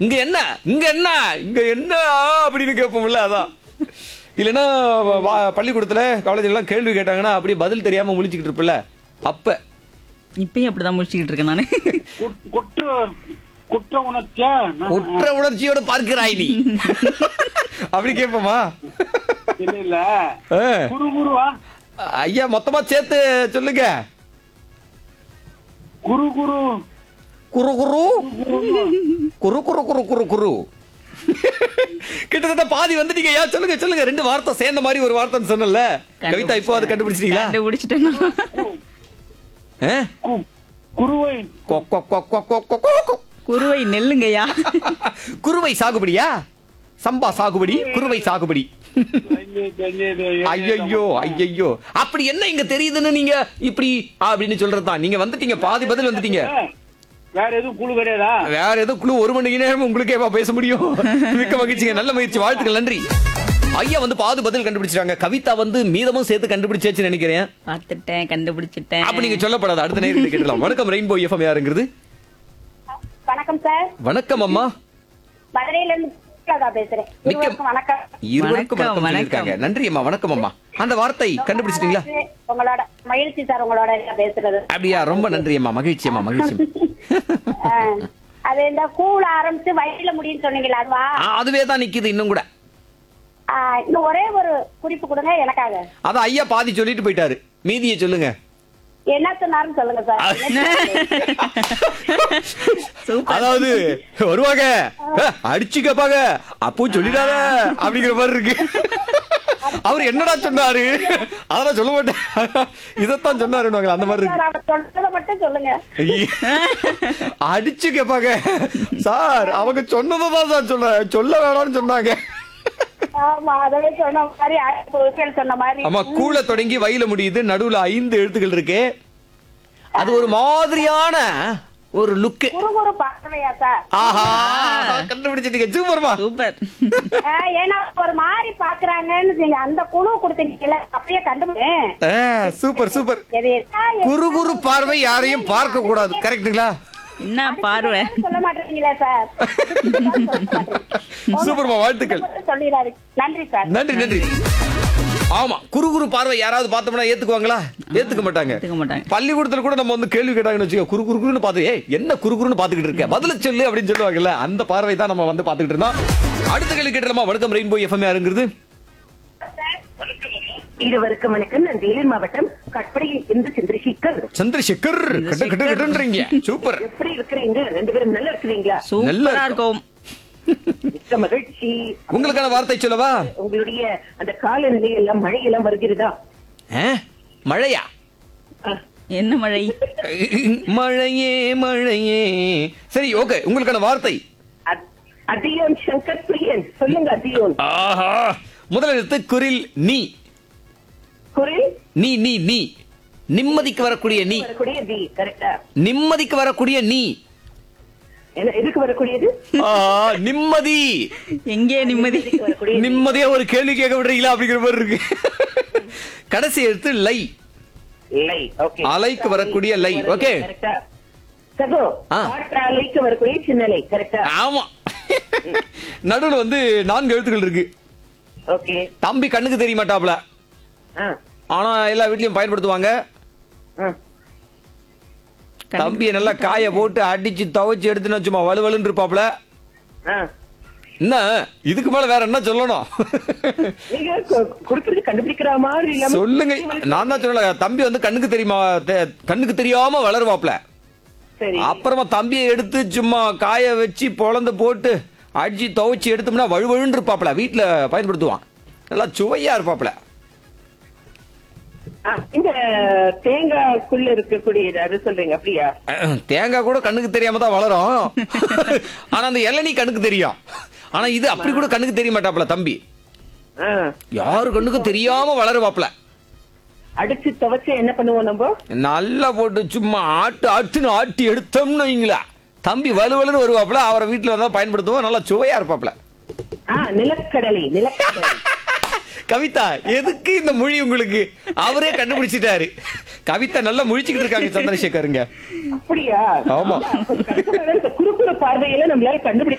இங்க என்ன இங்க என்ன இங்க என்ன அப்படின்னு கேட்போம்ல அதான் இல்லைன்னா வா- பள்ளிக்கூடத்துல காலேஜ்ல எல்லாம் கேள்வி கேட்டாங்கன்னா அப்படியே பதில் தெரியாம முழிச்சுக்கிட்டு இருப்பல அப்ப இப்பயும் அப்படிதான் முடிச்சுக்கிட்டு இருக்கேன் நானு குட்- குற்ற குற்ற உணர்ச்சியா குற்ற உணர்ச்சியோட பார்க்கிறாய் நீ அப்படி கேட்போமா இல்ல இல்ல ஆ. குரு குருவா ஐயா மொத்தமா சேர்த்து சொல்லுங்க குரு குரு குரு குரு குரு குரு குரு குரு குரு கிட்டத்தட்ட பாதி வந்துட்டீங்க ஐயா சொல்லுங்க சொல்லுங்க ரெண்டு வார்த்தை சேர்ந்த மாதிரி ஒரு வார்த்தை சொன்னல கவிதா இப்போ அதை கண்டுபிடிச்சிட்டீங்களா கண்டுபிடிச்சிட்டேன் நான். ஆ? கு- குருவை கொ, கொ, கொ, கொ, கொ, கொ, கொ, கொ. குருவை நெல்லுங்கய்யா குருவை சாகுபடியா சம்பா சாகுபடி குருவை சாகுபடி ஐயையோ ஐயையோ அப்படி என்ன இங்க தெரியுதுன்னு நீங்க இப்படி அப்படின்னு சொல்றதுதான் நீங்க வந்துட்டீங்க பாதி பதில் வந்துட்டீங்க வேற எதுவும் குழு கிடையாதா வேற ஏதோ குழு ஒரு மணி நேரம் உங்களுக்கேவா பேச முடியும் மிக்க மகிழ்ச்சிங்க நல்ல முயற்சி வாழ்த்துக்கள் நன்றி ஐயா வந்து பாதி பதில் கண்டுபிடிச்சிட்டாங்க கவிதா வந்து மீதமும் சேர்த்து கண்டுபிடிச்சாச்சு நினைக்கிறேன் பார்த்துட்டேன் கண்டுபிடிச்சிட்டேன் அப்ப நீங்க சொல்லப்படாது அடுத்த நேரத்தில் கேட்டலாம் வணக்கம் ரெயின்போ எஃப்எம் யாருங்கிறது வணக்கம் சார் வணக்கம் அம்மா மதுரையில இருந்து சுஜாதா பேசுறேன் மிக்க- இருவருக்கும் வணக்கம் இருவருக்கும் வணக்கம், வணக்கம் சொல்லியிருக்காங்க வணக்கம். நன்றி அம்மா வணக்கம் அம்மா அந்த வார்த்தை கண்டுபிடிச்சிட்டீங்களா உங்களோட மகிழ்ச்சி சார் உங்களோட எல்லாம் பேசுறது அப்படியா ரொம்ப நன்றி அம்மா மகிழ்ச்சி அம்மா மகிழ்ச்சி ஆ, அது இந்த கூழ ஆரம்பிச்சு வயசுல முடியும்னு சொன்னீங்களா அதுவா ஆ, அதுவே தான் நிக்குது இன்னும் கூட ஆ, இன்னும் ஒரே ஒரு குறிப்பு கொடுங்க எனக்காக அதான் ஐயா பாதி சொல்லிட்டு போயிட்டாரு மீதியை சொல்லுங்க என்ன சொன்னாருன்னு சொல்லுங்க சார் சூப்பர் அதாவது வருவாங்க அஹ், அடிச்சு கேப்பாங்க அப்போ சொல்லிடாத அப்படிங்கிற மாதிரி இருக்கு அவர் என்னடா சொன்னாரு அதெல்லாம் சொல்ல மாட்டேன் இதத்தான் சொன்னாரு அந்த மாதிரி இருக்கு சார், அவர் சொன்னதை மட்டும் சொல்லுங்க ஐயே. அடிச்சு கேப்பாங்க சார் அவங்க சொன்னதான் சார் சொல்ல சொல்ல வேணாம்னு சொன்னாங்க ஆமா அதவே சொன்ன மாதிரி ஆயிரத்தி பொருட்கள் சொன்ன மாதிரி ஆமா கூழ தொடங்கி வயில முடியுது நடுவுல ஐந்து எழுத்துக்கள் இருக்கு அது ஒரு மாதிரியான ஒரு லுக்கு குறு குறு பார்வையா சார் ஆஹா கண்டுபிடிச்சிட்டீங்க சூப்பர்மா சூப்பர் ஆ, ஏன்னா ஒரு மாதிரி பாக்குறாங்கன்னு நீங்க அந்த குழு கொடுத்தீங்கல்ல அப்பயே கண்டுபிடிச்சேன் ஆ, சூப்பர் சூப்பர் எது குறு குறு பார்வை யாரையும் பார்க்க கூடாது கரெக்ட்டுங்களா என்ன பார்வை சொல்ல மாட்டீங்களா சார் சூப்பர்மா வாழ்த்துக்கள் சொல்லிடாரு நன்றி சார் நன்றி நன்றி ஆமா குறு குறு பார்வை யாராவது பார்த்தோம்னா ஏத்துக்குவாங்களா ஏத்துக்க மாட்டாங்க ஏத்துக்க மாட்டாங்க. பள்ளிக்கூடத்துல கூட நம்ம வந்து கேள்வி கேட்டாங்கன்னு வச்சுக்கோ குறு குறு குறுன்னு பார்த்து ஏய் என்ன குறு குறுன்னு பாத்துக்கிட்டு இருக்க பதில சொல்லு அப்படின்னு சொல்லுவாங்கல்ல அந்த பார்வை தான் நம்ம வந்து பாத்துக்கிட்டு இருந்தோம் அடுத்த கேள்வி கேட்டலாமா வணக்கம் ரெயின்போ எஃப்எம் யாருங்கிறது இருவருக்கும் வணக்கம் நான் வேலூர் மாவட்டம் கட்படியில் இருந்து சந்திரசேகர் சந்திரசேகர் கட்டு கட்டு கட்டுன்றீங்க சூப்பர் எப்படி இருக்கிறீங்க ரெண்டு பேரும் நல்லா இருக்கிறீங்களா சூப்பரா இருக்கும் மிக்க மகிழ்ச்சி உங்களுக்கான வார்த்தை சொல்லவா உங்களுடைய அந்த காலநிலை எல்லாம் மழை எல்லாம் வருகிறதா ஆ? மழையா ஆ, என்ன மழை மழையே மழையே சரி ஓகே உங்களுக்கான வார்த்தை அத்- அதியோன் சங்கர் பிரியன் சொல்லுங்க அதியோன் ஆஹா முதல் எழுத்து குரில் நீ குரல் நீ நீ நீ நிம்மதிக்கு வரக்கூடிய நீ வரக்கூடிய தி கரெக்டா நிம்மதிக்கு வரக்கூடிய நீ என்ன எதுக்கு வரக்கூடியது ஆ, நிம்மதி எங்கே நிம்மதி எதுக்கு வரக்கூடிய தி? நிம்மதியா ஒரு கேள்வி கேட்க விடுறீங்களா அப்படிங்கிற மாதிரி இருக்கு கடைசி எழுத்து லை லை ஓகே அலைக்கு வரக்கூடிய லை, okay. கரெக்டா சகோ ஆ. காற்றாலைக்கு வரக்கூடிய சின்ன லை கரெக்டா ஆமா நடுவுல வந்து நான்கு எழுத்துக்கள் இருக்கு ஓகே தம்பி கண்ணுக்கு தெரிய மாட்டாப்ல ஆ ஆனா எல்லா வீட்லயும் பயன்படுத்துவாங்க ஆ தம்பியை நல்லா காய போட்டு அடிச்சு துவைச்சு எடுத்துன்னு வச்சுமா வலுவலுன்னு இருப்பாப்ல ஆ என்ன இதுக்கு மேல வேற என்ன சொல்லணும் நீங்க கு- கொடுக்கறது கண்டுபிடிக்கிற மாதிரி இல்லாம சொல்லுங்க நான் தான் சொல்லல தம்பி வந்து கண்ணுக்கு தெரியுமா தெ- கண்ணுக்கு தெரியாம வளருவாப்ல சரி அப்புறமா தம்பியை எடுத்து சும்மா காய வச்சு பொழந்து போட்டு அடிச்சு துவைச்சு எடுத்தோம்னா வழுவழுன்னு இருப்பாப்ல வீட்டுல பயன்படுத்துவான் நல்லா சுவையா இருப்பாப்ல ஆ, இந்த தேங்காய்க்குள்ள இருக்கக்கூடியது அது சொல்றீங்க அப்படியா அஹ், தேங்காய் கூட கண்ணுக்கு தெரியாம தான் வளரும் ஆனா அந்த இளநீ கண்ணுக்கு தெரியும் ஆனா இது அப்படி கூட கண்ணுக்கு தெரிய மாட்டாப்ல தம்பி ஆ, யாரு கண்ணுக்கு தெரியாம வளருவாப்ல அடிச்சு துவைச்சு என்ன பண்ணுவோம் நம்ம நல்லா போட்டு சும்மா ஆட்டு ஆட்டுன்னு ஆட்டி எடுத்தோம்னு வைங்களா தம்பி வலுவலுன்னு வருவாப்ல அவரை வீட்டுல தான் பயன்படுத்துவோம் நல்லா சுவையா இருப்பாப்ல ஆ நிலக்கடலை நிலக்கடலை கவிதா எதுக்கு இந்த மொழி உங்களுக்கு அவரே கண்டுபிடிச்சிட்டாரு கவிதா நல்லா முழிச்சுக்கிட்டு இருக்காங்க சந்திரசேகருங்க அப்படியா ஆமா. இந்த குறுக்குற பார்வையில நம்மளால கண்டுபிடிக்க